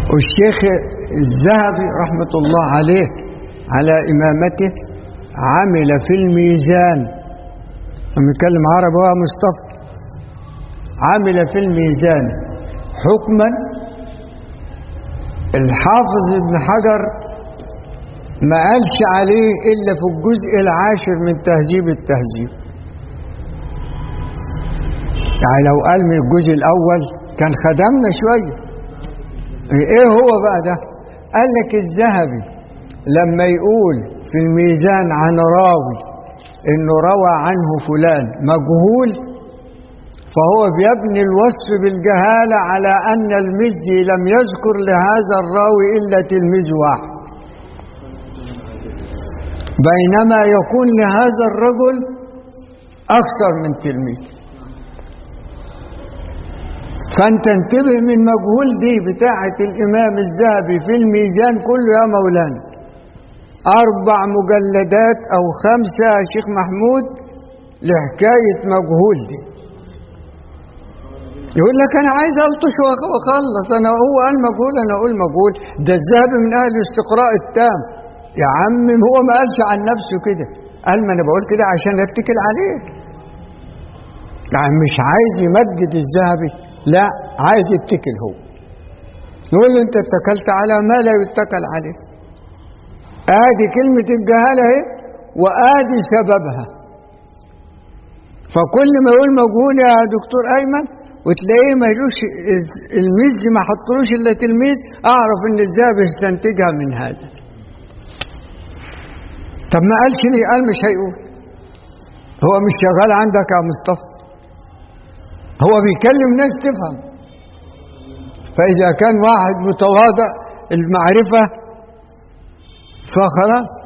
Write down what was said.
والشيخ الذهبي رحمة الله عليه على إمامته عمل في الميزان لما يتكلم عربي هو مصطفى عمل في الميزان حكما الحافظ ابن حجر ما قالش عليه إلا في الجزء العاشر من تهذيب التهذيب يعني لو قال من الجزء الأول كان خدمنا شوية ايه هو بقى ده قال لك الذهبي لما يقول في الميزان عن راوي انه روى عنه فلان مجهول فهو بيبني الوصف بالجهالة على أن المزي لم يذكر لهذا الراوي إلا تلميذ واحد بينما يكون لهذا الرجل أكثر من تلميذ فانت انتبه من مجهول دي بتاعة الإمام الذهبي في الميزان كله يا مولانا أربع مجلدات أو خمسة يا شيخ محمود لحكاية مجهول دي يقول لك أنا عايز ألطش وأخلص أنا هو قال مجهول أنا أقول مجهول ده الذهبي من أهل الاستقراء التام يا عم هو ما قالش عن نفسه كده قال ما أنا بقول كده عشان أتكل عليه يعني مش عايز يمجد الذهبي لا عايز يتكل هو يقول له انت اتكلت على ما لا يتكل عليه ادي كلمة الجهالة اهي وادي سببها فكل ما يقول مجهول يا دكتور ايمن وتلاقيه ملوش الميز ما حطلوش الا تلميذ اعرف ان الذهب استنتجها من هذا طب ما قالش ليه قال مش هيقول هو مش شغال عندك يا مصطفى هو بيكلم ناس تفهم فإذا كان واحد متواضع المعرفة فخلاص